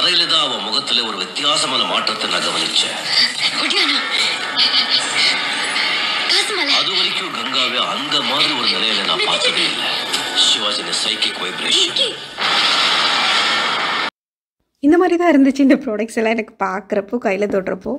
அவையில தான் அவன் முகத்துல ஒரு வித்தியாசமான மாற்றத்தை நான் கவனிச்சேன் ஒடியானா காசுமலை அது வரைக்கும் கங்காவை அந்த மாதிரி ஒரு நிலையில நான் பார்த்ததே இல்லை சிவாஜி சைக்கிக் வைப்ரேஷன் இந்த மாதிரி தான் இருந்துச்சு இந்த ப்ராடக்ட்ஸ் எல்லாம் எனக்கு பார்க்குறப்போ கையில் தொடுறப்போ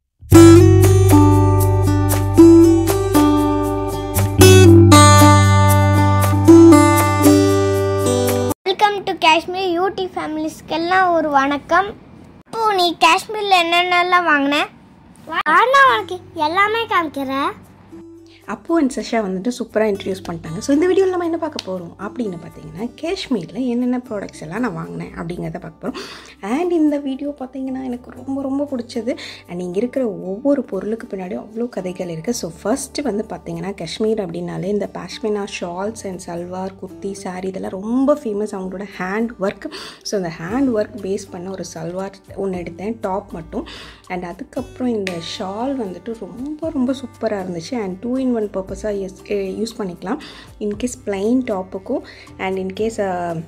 வெல்கம் டு காஷ்மீர் யூடி ஃபேமிலிஸ்க்கெல்லாம் ஒரு வணக்கம் இப்போ நீ காஷ்மீரில் என்னென்னலாம் வாங்கின ஆனா உனக்கு எல்லாமே காமிக்கிறேன் அப்போ அண்ட் சஷா வந்துட்டு சூப்பராக இன்ட்ரடியூஸ் பண்ணிட்டாங்க ஸோ இந்த வீடியோவில் நம்ம என்ன பார்க்க போகிறோம் அப்படின்னு பார்த்தீங்கன்னா காஷ்மீரில் என்னென்ன ப்ராடக்ட்ஸ் எல்லாம் நான் வாங்கினேன் அப்படிங்கிறத பார்க்க போகிறோம் அண்ட் இந்த வீடியோ பார்த்தீங்கன்னா எனக்கு ரொம்ப ரொம்ப பிடிச்சது அண்ட் இங்கே இருக்கிற ஒவ்வொரு பொருளுக்கு பின்னாடி அவ்வளோ கதைகள் இருக்குது ஸோ ஃபஸ்ட்டு வந்து பார்த்தீங்கன்னா காஷ்மீர் அப்படின்னாலே இந்த pashmina shawls and salwar kurti sari இதெல்லாம் ரொம்ப ஃபேமஸ் அவங்களோட ஹேண்ட் ஒர்க் ஸோ அந்த ஹேண்ட் ஒர்க் பேஸ் பண்ண ஒரு சல்வார் ஒன்று எடுத்தேன் டாப் மட்டும் அண்ட் அதுக்கப்புறம் இந்த ஷால் வந்துட்டு ரொம்ப ரொம்ப சூப்பராக இருந்துச்சு அண்ட் டூ இன் ஒன் பர்பஸாக யூஸ் யூஸ் பண்ணிக்கலாம் இன்கேஸ் பிளைன் டாப்புக்கும் அண்ட் இன்கேஸ்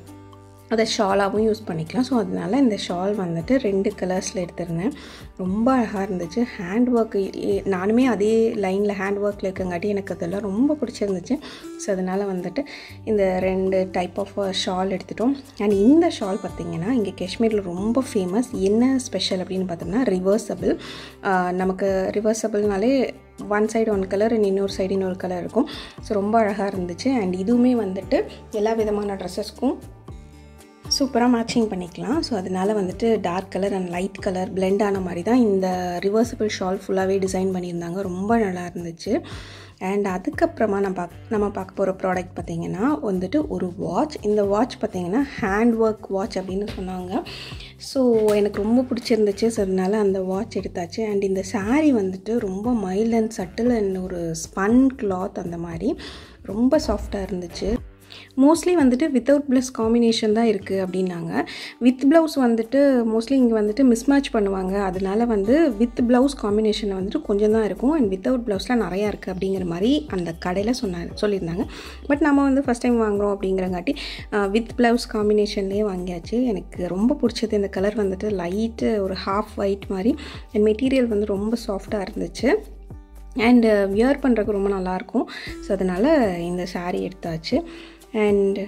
அதை ஷாலாகவும் யூஸ் பண்ணிக்கலாம் ஸோ அதனால இந்த ஷால் வந்துட்டு ரெண்டு கலர்ஸில் எடுத்திருந்தேன் ரொம்ப அழகாக இருந்துச்சு ஹேண்ட் ஒர்க் நானுமே அதே லைனில் ஹேண்ட் ஒர்க்கில் இருக்கங்காட்டி எனக்கு அதெல்லாம் ரொம்ப பிடிச்சிருந்துச்சு ஸோ அதனால் வந்துட்டு இந்த ரெண்டு டைப் ஆஃப் ஷால் எடுத்துட்டோம் அண்ட் இந்த ஷால் பார்த்திங்கன்னா இங்கே காஷ்மீரில் ரொம்ப ஃபேமஸ் என்ன ஸ்பெஷல் அப்படின்னு பார்த்தோம்னா ரிவர்சபிள் நமக்கு ரிவர்சபிள்னாலே one side one colour and இன்னொரு சைடு இன்னொரு கலர் இருக்கும் ஸோ ரொம்ப அழகாக இருந்துச்சு அண்ட் இதுவுமே வந்துட்டு எல்லா விதமான ட்ரெஸ்ஸஸ்க்கும் சூப்பராக மேட்சிங் பண்ணிக்கலாம் ஸோ அதனால் வந்துட்டு dark colour and light colour blend ஆன மாதிரி தான் இந்த ரிவர்சபிள் ஷால் ஃபுல்லாகவே டிசைன் பண்ணியிருந்தாங்க ரொம்ப நல்லா இருந்துச்சு அண்ட் அதுக்கப்புறமா நம்ம பார்க்க நம்ம பார்க்க போகிற ப்ராடக்ட் பார்த்திங்கன்னா வந்துட்டு ஒரு வாட்ச் இந்த வாட்ச் பார்த்திங்கன்னா ஹேண்ட் ஒர்க் வாட்ச் அப்படின்னு சொன்னாங்க ஸோ எனக்கு ரொம்ப பிடிச்சிருந்துச்சு ஸோ அதனால் அந்த வாட்ச் எடுத்தாச்சு அண்ட் இந்த saree வந்துட்டு ரொம்ப மைல்ட் அண்ட் சட்டில் அண்ட் ஒரு ஸ்பன் கிளாத் அந்த மாதிரி ரொம்ப சாஃப்டாக இருந்துச்சு மோஸ்ட்லி வந்துட்டு வித்தவுட் ப்ளஸ் காம்பினேஷன் தான் இருக்குது அப்படின்னாங்க வித் ப்ளவுஸ் வந்துட்டு மோஸ்ட்லி இங்கே வந்துட்டு மிஸ்மேட்ச் பண்ணுவாங்க அதனால வந்து வித் ப்ளவுஸ் காம்பினேஷனில் வந்துட்டு கொஞ்சம் தான் இருக்கும் அண்ட் வித்தவுட் ப்ளவுஸ்லாம் நிறையா இருக்குது அப்படிங்கிற மாதிரி அந்த கடையில் சொன்னாங்க சொல்லியிருந்தாங்க பட் நம்ம வந்து ஃபஸ்ட் டைம் வாங்குகிறோம் அப்படிங்கிறங்காட்டி வித் ப்ளவுஸ் காம்பினேஷன்லேயே வாங்கியாச்சு எனக்கு ரொம்ப பிடிச்சது இந்த கலர் வந்துட்டு லைட்டு ஒரு ஹாஃப் ஒயிட் மாதிரி அண்ட் மெட்டீரியல் வந்து ரொம்ப சாஃப்டாக இருந்துச்சு அண்டு வியர் பண்ணுறதுக்கு ரொம்ப நல்லாயிருக்கும் ஸோ அதனால் இந்த saree எடுத்தாச்சு அண்ட்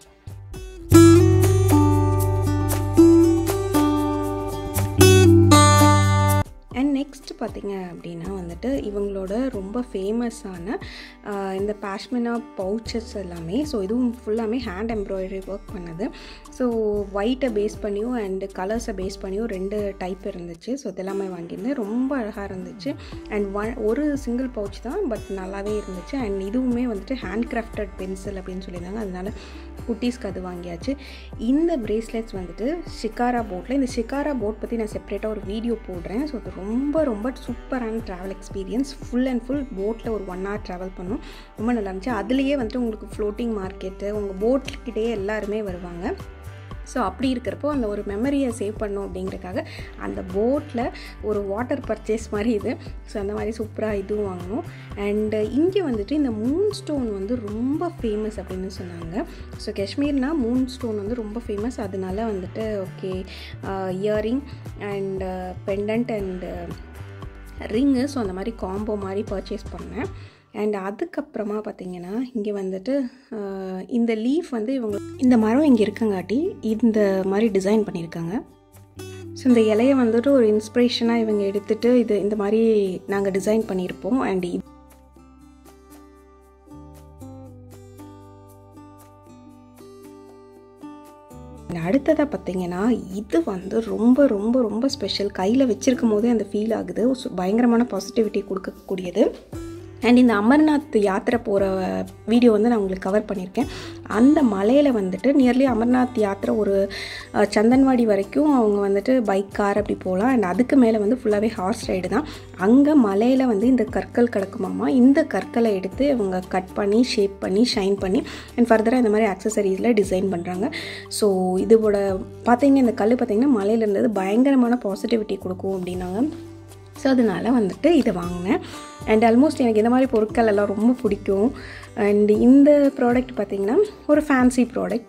அண்ட் நெக்ஸ்ட் பார்த்தீங்க அப்படின்னா வந்துட்டு இவங்களோட ரொம்ப ஃபேமஸான இந்த பாஷ்மினா பவுச்சஸ் எல்லாமே ஸோ இதுவும் ஃபுல்லாமே ஹேண்ட் எம்ப்ராய்டரி ஒர்க் பண்ணது ஸோ ஒயிட்டை பேஸ் பண்ணியும் அண்டு கலர்ஸை பேஸ் பண்ணியும் ரெண்டு டைப் இருந்துச்சு ஸோ இதெல்லாமே வாங்கியிருந்தேன் ரொம்ப அழகாக இருந்துச்சு அண்ட் ஒன் ஒரு சிங்கிள் பவுச் தான் பட் நல்லாவே இருந்துச்சு அண்ட் இதுவுமே வந்துட்டு ஹேண்ட் கிராஃப்டட் பென்சில் அப்படின்னு சொல்லியிருந்தாங்க அதனால குட்டீஸ்க்கு அது வாங்கியாச்சு இந்த பிரேஸ்லெட்ஸ் வந்துட்டு ஷிகாரா போட்டில் இந்த ஷிகாரா போட் பற்றி நான் செப்பரேட்டாக ஒரு வீடியோ போடுறேன் ஸோ அது ரொம்ப ரொம்ப சூப்பரான travel experience full and full போட்டில் ஒரு ஒன் ஹவர் ட்ராவல் பண்ணோம் ரொம்ப நல்லா இருந்துச்சு அதுலேயே வந்துட்டு உங்களுக்கு ஃப்ளோட்டிங் மார்க்கெட்டு உங்கள் போட்கிட்டேயே எல்லாருமே வருவாங்க ஸோ அப்படி இருக்கிறப்போ அந்த ஒரு மெமரியை சேவ் பண்ணும் அப்படிங்கிறக்காக அந்த போட்டில் ஒரு வாட்டர் பர்ச்சேஸ் மாதிரி இது ஸோ அந்த மாதிரி சூப்பராக இதுவும் வாங்கினோம் அண்டு இங்கே வந்துட்டு இந்த மூன் ஸ்டோன் வந்து ரொம்ப ஃபேமஸ் அப்படின்னு சொன்னாங்க ஸோ காஷ்மீர்னா மூன் ஸ்டோன் வந்து ரொம்ப ஃபேமஸ் அதனால வந்துட்டு okay earring and pendant and ring so அந்த மாதிரி காம்போ மாதிரி பர்ச்சேஸ் பண்ணேன் அண்ட் அதுக்கப்புறமா பார்த்தீங்கன்னா இங்கே வந்துட்டு ஆஹ், இந்த லீஃப் வந்து இவங்க இந்த மரம் இங்கே இருக்கங்காட்டி இந்த மாதிரி டிசைன் பண்ணியிருக்காங்க ஸோ இந்த இலையை வந்துட்டு ஒரு இன்ஸ்பிரேஷனாக இவங்க எடுத்துகிட்டு இது இந்த மாதிரி நாங்கள் டிசைன் பண்ணியிருப்போம் அண்ட் அடுத்ததாக பார்த்தீங்கன்னா இது வந்து ரொம்ப ரொம்ப ரொம்ப ஸ்பெஷல் கையில் வச்சிருக்கும் போதே அந்த ஃபீல் ஆகுது So, பயங்கரமான பாசிட்டிவிட்டி கொடுக்கக்கூடியது அண்ட் இந்த அமர்நாத் யாத்திரை போகிற வீடியோ வந்து நான் உங்களுக்கு கவர் பண்ணியிருக்கேன் அந்த மலையில் வந்துட்டு நியர்லி அமர்நாத் யாத்திரை ஒரு அஹ், சந்தன்வாடி வரைக்கும் அவங்க வந்துட்டு பைக் கார் அப்படி போகலாம் அண்ட் அதுக்கு மேலே வந்து ஃபுல்லாகவே ஹார்ஸ் ரைடு தான் அங்கே மலையில் வந்து இந்த கற்கள் கிடக்குமாமா இந்த கற்களை எடுத்து இவங்க கட் பண்ணி ஷேப் பண்ணி ஷைன் பண்ணி அண்ட் ஃபர்தராக இந்த மாதிரி ஆக்சசரிஸில் டிசைன் பண்ணுறாங்க ஸோ இதோட பார்த்தீங்கன்னா இந்த கல் பார்த்தீங்கன்னா மலையில் இருந்தது பயங்கரமான பாசிட்டிவிட்டி கொடுக்கும் அப்படின்னாங்க ஸோ அதனால் வந்துட்டு இதை வாங்கினேன் அண்ட் ஆல்மோஸ்ட் எனக்கு இந்த மாதிரி பொருட்கள் எல்லாம் ரொம்ப பிடிக்கும் அண்ட் இந்த ப்ராடக்ட் பார்த்திங்கன்னா ஒரு ஃபேன்சி ப்ராடக்ட்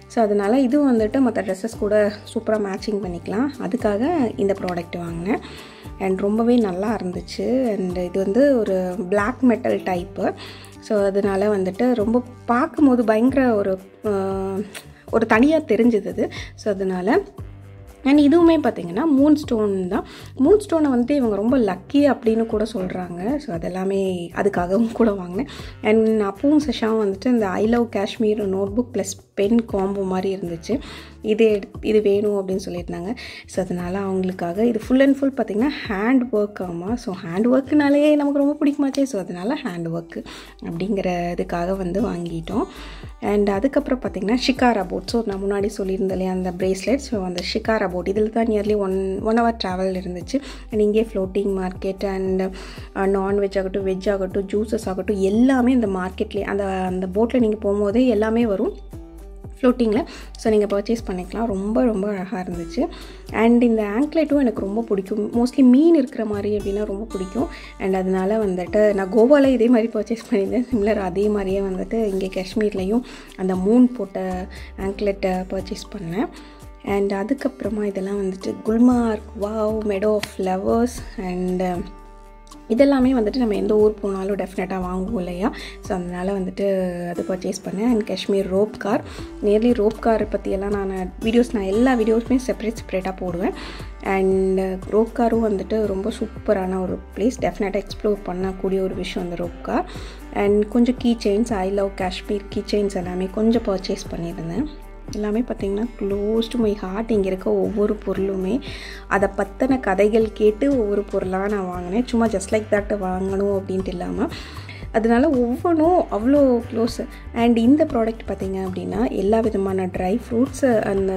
ஸோ அதனால் இது வந்துட்டு மற்ற ட்ரெஸ்ஸஸ் கூட சூப்பராக மேட்சிங் பண்ணிக்கலாம் அதுக்காக இந்த ப்ராடக்ட் வாங்கினேன் அண்ட் ரொம்பவே நல்லா இருந்துச்சு அண்ட் இது வந்து ஒரு பிளாக் மெட்டல் டைப்பு ஸோ அதனால் வந்துட்டு ரொம்ப பார்க்கும்போது பயங்கர ஒரு ஆஹ், ஒரு தனியாக தெரிஞ்சுது அது ஸோ அதனால் அண்ட் இதுவுமே பார்த்தீங்கன்னா மூன் ஸ்டோன் தான் மூன் ஸ்டோனை வந்து இவங்க ரொம்ப லக்கி அப்படின்னு கூட சொல்கிறாங்க ஸோ அதெல்லாமே அதுக்காகவும் கூட வாங்கினேன் அண்ட் அப்பவும் சஷாவும் வந்துட்டு இந்த I love Kashmir notebook plus pen combo மாதிரி இருந்துச்சு இது எடுத்- இது வேணும் அப்படின்னு சொல்லியிருந்தாங்க ஸோ அதனால் அவங்களுக்காக இது ஃபுல் அண்ட் ஃபுல் பார்த்திங்கன்னா ஹேண்ட் ஒர்க் ஆமாம் ஸோ ஹேண்ட் ஒர்க்குனாலே நமக்கு ரொம்ப பிடிக்குமாச்சே ஸோ அதனால் ஹேண்ட் ஒர்க்கு அப்படிங்கிற இதுக்காக வந்து வாங்கிட்டோம் அண்ட் அதுக்கப்புறம் பார்த்திங்கன்னா ஷிகாரா போட் ஸோ நான் முன்னாடி சொல்லியிருந்தேன் இல்லையா அந்த பிரேஸ்லெட் ஸோ அந்த ஷிகாரா போட் இதில் தான் nearly one one hour travel இருந்துச்சு அண்ட் இங்கே ஃப்ளோட்டிங் மார்க்கெட் அண்ட் நான்வெஜ் ஆகட்டும் வெஜ் ஆகட்டும் ஜூஸஸ் ஆகட்டும் எல்லாமே இந்த மார்க்கெட்லேயே அந்த அந்த போட்டில் நீங்கள் போகும்போதே எல்லாமே வரும் ஃப்ளோட்டிங்கில் ஸோ நீங்கள் பர்ச்சேஸ் பண்ணிக்கலாம் ரொம்ப ரொம்ப அழகாக இருந்துச்சு அண்ட் இந்த ஆங்க்லெட்டும் எனக்கு ரொம்ப பிடிக்கும் மோஸ்ட்லி மீன் இருக்கிற மாதிரி அப்படின்னா ரொம்ப பிடிக்கும் அண்ட் அதனால வந்துட்டு நான் கோவாவில் இதே மாதிரி பர்ச்சேஸ் பண்ணியிருந்தேன் சிம்லர் அதே மாதிரியே வந்துட்டு இங்கே காஷ்மீர்லேயும் அந்த மூன் போட்ட ஆங்க்லெட்டை பர்ச்சேஸ் பண்ணேன் அண்ட் அதுக்கப்புறமா இதெல்லாம் வந்துட்டு Gulmarg wow meadow of flowers and இதெல்லாமே வந்துட்டு நம்ம எந்த ஊர் போனாலும் டெஃபினட்டாக வாங்குவோம் இல்லையா ஸோ அதனால் வந்துட்டு அது பர்ச்சேஸ் பண்ணேன் and Kashmir rope car nearly rope car பற்றியெல்லாம் நான் வீடியோஸ் நான் எல்லா வீடியோஸுமே செப்பரேட் செப்பரேட்டாக போடுவேன் அண்ட் ரோப் காரும் வந்துட்டு ரொம்ப சூப்பரான ஒரு பிளேஸ் டெஃபினட்டாக எக்ஸ்ப்ளோர் பண்ணக்கூடிய ஒரு விஷயம் அந்த ரோப் கார் அண்ட் கொஞ்சம் key chains I love Kashmir key chains எல்லாமே கொஞ்சம் பர்ச்சேஸ் பண்ணியிருந்தேன் எல்லாமே பார்த்திங்கன்னா க்ளோஸ் டு மை ஹார்ட் இங்கே இருக்க ஒவ்வொரு பொருளுமே அதை பற்றின கதைகள் கேட்டு ஒவ்வொரு பொருளாக நான் வாங்கினேன் சும்மா ஜஸ்ட் லைக் தட் வாங்கணும் அப்படின்ட்டு இல்லாமல் அதனால ஒவ்வொன்றும் அவ்வளோ க்ளோஸ் அண்ட் இந்த ப்ராடக்ட் பார்த்தீங்க அப்படின்னா எல்லா விதமான ட்ரை ஃப்ரூட்ஸு அந்த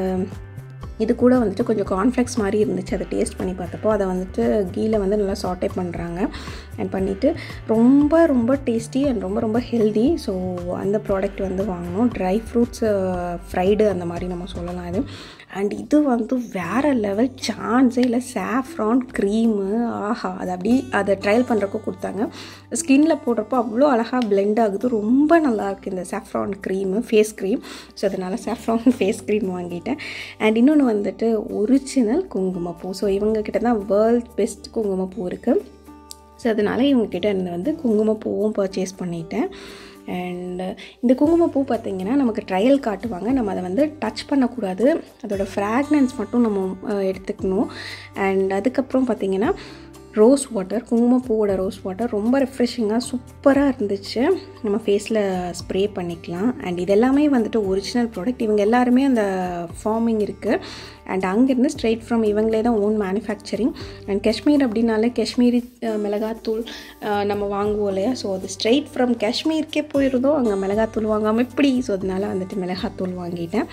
இது கூட வந்துட்டு கொஞ்சம் கார்ன்ஃப்ளெக்ஸ் மாதிரி இருந்துச்சு அதை டேஸ்ட் பண்ணி பார்த்தப்போ அதை வந்துட்டு கீழே வந்து நல்லா சாட்டே பண்ணுறாங்க அண்ட் பண்ணிவிட்டு ரொம்ப ரொம்ப டேஸ்டி அண்ட் ரொம்ப ரொம்ப ஹெல்தி ஸோ அந்த ப்ராடக்ட் வந்து வாங்கினோம் ட்ரை ஃப்ரூட்ஸ் ஃப்ரைடு அந்த மாதிரி நம்ம சொல்லலாம் இது அண்ட் இது வந்து வேறு லெவல் சான்ஸே இல்லை சாஃப்ரான் க்ரீமு ஆஹா அது அப்படி அதை ட்ரையல் பண்ணுறப்போ கொடுத்தாங்க ஸ்கின்ல போடுறப்போ அவ்வளோ அழகாக blend ஆகுது ரொம்ப நல்லா இருக்குது இந்த saffron cream face cream so அதனால் சாஃப்ரான் ஃபேஸ் க்ரீம் வாங்கிட்டேன் அண்ட் இன்னொன்று வந்துட்டு ஒரிஜினல் குங்குமப்பூ ஸோ இவங்க கிட்ட தான் வேர்ல்ட் பெஸ்ட் குங்குமப்பூ இருக்குது ஸோ அதனால் இவங்கக்கிட்ட இருந்து வந்து குங்குமப்பூவும் பர்ச்சேஸ் பண்ணிட்டேன் அண்ட் இந்த குங்குமப்பூ பார்த்திங்கன்னா நமக்கு ட்ரையல் காட்டுவாங்க நம்ம அதை வந்து டச் பண்ணக்கூடாது அதோட ஃப்ராக்னன்ஸ் மட்டும் நம்ம அஹ், எடுத்துக்கணும் அண்ட் அதுக்கப்புறம் பார்த்திங்கன்னா ரோஸ் வாட்டர் குங்குமப்பூவோட ரோஸ் வாட்டர் ரொம்ப ரெஃப்ரெஷிங்காக சூப்பராக இருந்துச்சு நம்ம ஃபேஸில் ஸ்ப்ரே பண்ணிக்கலாம் அண்ட் இதெல்லாமே வந்துட்டு ஒரிஜினல் ப்ராடக்ட் இவங்க எல்லாருமே அந்த ஃபார்மிங் இருக்குது அண்ட் அங்கேருந்து ஸ்ட்ரெயிட் ஃப்ரம் இவங்களே தான் ஓன் மேனுஃபேக்சரிங் அண்ட் காஷ்மீர் அப்படின்னாலே காஷ்மீரி அஹ், மிளகாத்தூள் அஹ், நம்ம வாங்குவோம் இல்லையா ஸோ அது ஸ்ட்ரெயிட் ஃப்ரம் காஷ்மீருக்கே போயிருந்தோம் அங்கே மிளகாத்தூள் வாங்காமல் எப்படி ஸோ அதனால வந்துட்டு மிளகாத்தூள் வாங்கிட்டேன்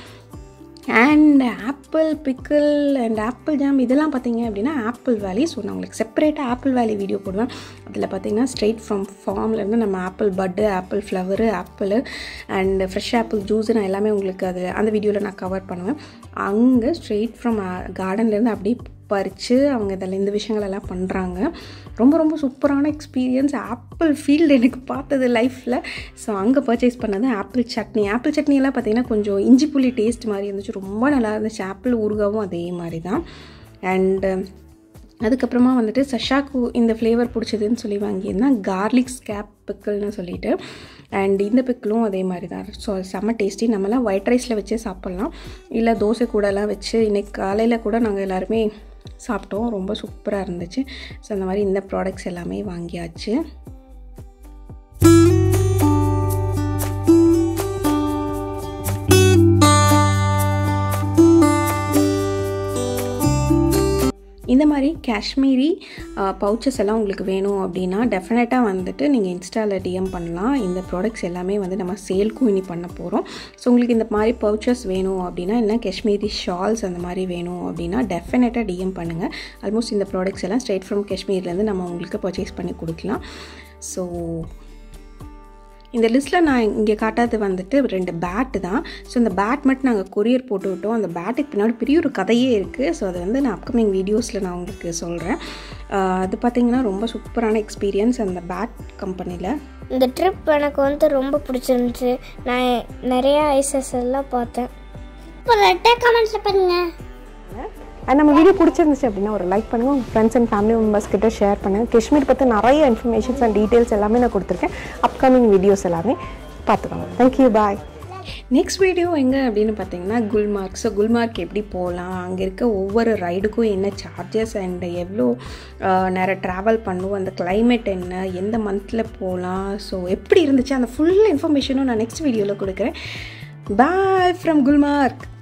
and apple pickle and apple jam இதெல்லாம் பார்த்தீங்க அப்படின்னா ஆப்பிள் வேலி ஸோ நான் உங்களுக்கு செப்பரேட்டாக ஆப்பிள் வேலி வீடியோ போடுவேன் அதில் பார்த்தீங்கன்னா ஸ்ட்ரெயிட் ஃப்ரம் ஃபார்ம்லேருந்து நம்ம apple bud apple flower apple and fresh apple juice நான் எல்லாமே உங்களுக்கு அதில் அந்த வீடியோவில் நான் கவர் பண்ணுவேன் அங்கே ஸ்ட்ரெயிட் ஃப்ரம் கார்டன்லேருந்து அப்படியே பறித்து அவங்க இதில் இந்த விஷயங்கள் எல்லாம் பண்ணுறாங்க ரொம்ப ரொம்ப சூப்பரான எக்ஸ்பீரியன்ஸ் ஆப்பிள் ஃபீல்டு எனக்கு பார்த்தது லைஃப்பில் ஸோ அங்கே பர்ச்சேஸ் பண்ணது ஆப்பிள் சட்னி ஆப்பிள் சட்னி எல்லாம் பார்த்தீங்கன்னா கொஞ்சம் இஞ்சி புளி டேஸ்ட் மாதிரி இருந்துச்சு ரொம்ப நல்லா இருந்துச்சு ஆப்பிள் ஊறுகாவும் அதே மாதிரி தான் அண்டு அதுக்கப்புறமா வந்துட்டு சஷாக்கு இந்த ஃப்ளேவர் பிடிச்சதுன்னு சொல்லி வாங்கியிருந்தேன் கார்லிக் ஸ்கேப் பிக்கிள்னு சொல்லிட்டு அண்ட் இந்த பிக்கிளும் அதே மாதிரி தான் ஸோ செம்ம டேஸ்டி நம்மலாம் ஒயிட் ரைஸில் வச்சே சாப்பிட்லாம் இல்லை தோசை கூடலாம் வச்சு இன்னைக்கு காலையில் கூட நாங்கள் எல்லாருமே சாப்பிட்டோம் ரொம்ப சூப்பராக இருந்துச்சு ஸோ அந்த மாதிரி இந்த ப்ராடக்ட்ஸ் எல்லாமே வாங்கியாச்சு இந்த மாதிரி காஷ்மீரி பவுச்சஸ் எல்லாம் உங்களுக்கு வேணும் அப்படின்னா டெஃபினட்டாக வந்துட்டு நீங்கள் இன்ஸ்டாவில் டிஎம் பண்ணலாம் இந்த ப்ராடக்ட்ஸ் எல்லாமே வந்து நம்ம சேல்க்கும் இனி பண்ண போகிறோம் ஸோ உங்களுக்கு இந்த மாதிரி பவுச்சஸ் வேணும் அப்படின்னா இல்லை காஷ்மீரி ஷால்ஸ் அந்த மாதிரி வேணும் அப்படின்னா டெஃபினட்டாக டிஎம் பண்ணுங்கள் ஆல்மோஸ்ட் இந்த ப்ராடக்ட்ஸ் எல்லாம் ஸ்ட்ரெயிட் ஃப்ரம் காஷ்மீர்லேருந்து நம்ம உங்களுக்கு பர்ச்சேஸ் பண்ணி கொடுக்கலாம் ஸோ இந்த லிஸ்ட்டில் நான் இங்கே காட்டாது வந்துட்டு ரெண்டு பேட்டு தான் ஸோ இந்த பேட் மட்டும் நாங்கள் கொரியர் போட்டு விட்டோம் அந்த பேட்டுக்கு பின்னாடி பெரிய ஒரு கதையே இருக்குது ஸோ அதை வந்து நான் அப்கமிங் வீடியோஸில் நான் உங்களுக்கு சொல்கிறேன் அது பார்த்திங்கன்னா ரொம்ப சூப்பரான எக்ஸ்பீரியன்ஸ் அந்த பேட் கம்பெனியில் இந்த ட்ரிப் எனக்கு வந்து ரொம்ப பிடிச்சிருந்துச்சு நான் நிறையா ஐசஸ் எல்லாம் பார்த்தேன் சூப்பர் கமெண்ட்ஸ்ல பண்ணுங்க அண்ட் நம்ம வீடியோ பிடிச்சிருந்துச்சு அப்படின்னா ஒரு லைக் பண்ணுங்கள் உங்கள் ஃப்ரெண்ட்ஸ் அண்ட் ஃபேமிலி மெம்பர்ஸ் கிட்ட ஷேர் பண்ணுங்கள் காஷ்மீர் பற்றி நிறைய இன்ஃபர்மேஷன்ஸ் அண்ட் டீட்டெயில்ஸ் எல்லாமே நான் கொடுத்துருக்கேன் அப்கமிங் வீடியோஸ் எல்லாமே பார்த்துக்கோங்க தேங்க்யூ பாய் நெக்ஸ்ட் வீடியோ எங்கே அப்படின்னு பார்த்தீங்கன்னா குல்மார்க் ஸோ குல்மார்க் எப்படி போகலாம் அங்கே இருக்க ஒவ்வொரு ரைடுக்கும் என்ன சார்ஜஸ் அண்ட் எவ்வளோ ஆஹ், நேரம் ட்ராவல் பண்ணுவோம் அந்த climate என்ன எந்த மந்தில் போகலாம் ஸோ எப்படி இருந்துச்சு அந்த ஃபுல் இன்ஃபர்மேஷனும் நான் நெக்ஸ்ட் வீடியோவில் கொடுக்குறேன் பாய் ஃப்ரம் குல்மார்க்